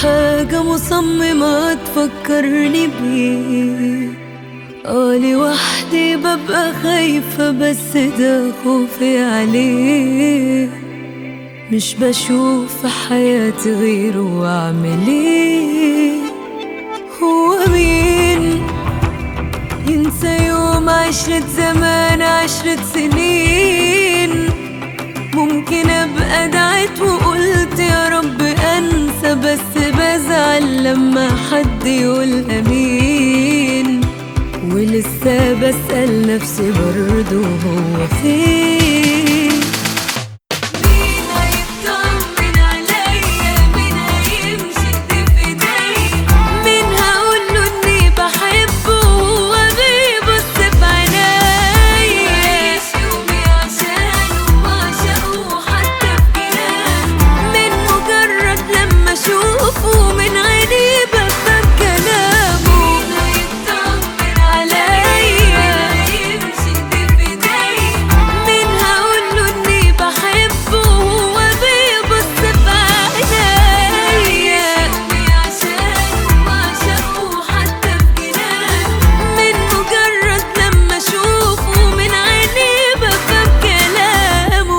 حاجة مصممة تفكرني بيه اه لوحدي ببقى خايفة بس ده خوفي عليه مش بشوف في حياتي غيره واعمل ايه هو مين ينسى يوم عشرة زمان عشرة سنين ممكن ابقى دعيت وقلت يا رب انسى بس بزعل لما حد يقول امين ولسه بسأل نفسي برضه هو فين مين هيطمن عليا مين هيمشي في ايديا مين هقوله اني بحبه وهو بيبص في عينيا عايش يومي عشانه وعشقه حتى في جنان من مجرد لما اشوفه من عيني بفهم كلامه مين هيطمن عليا هيمشي في ايديا مين هقوله اني بحبه وهو بيبص في عينيا عشانه وعشقه حتى في جنان من مجرد لما اشوفه من عيني بفهم كلامه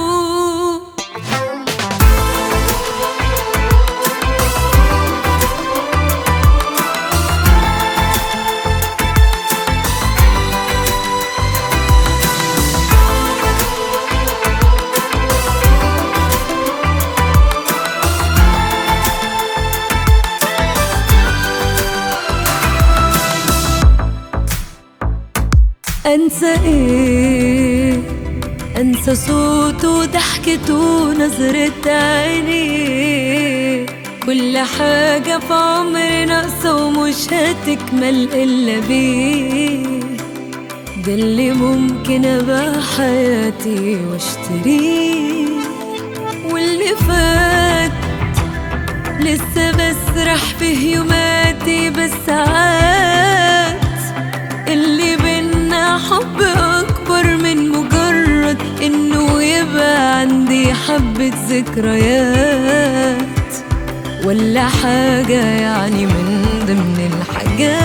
انسى ايه انسى صوته وضحكته ونظرة عينيه كل حاجة في عمري ناقصة ومش هتكمل إلا بيه ده اللي ممكن أبقى حياتي واشتريه واللي فات لسه بسرح في يوماتي بالساعات اللي بينا حب أكبر من مجرد إنه يبقى عندي حبة ذكريات ولا حاجة يعني من ضمن الحاجات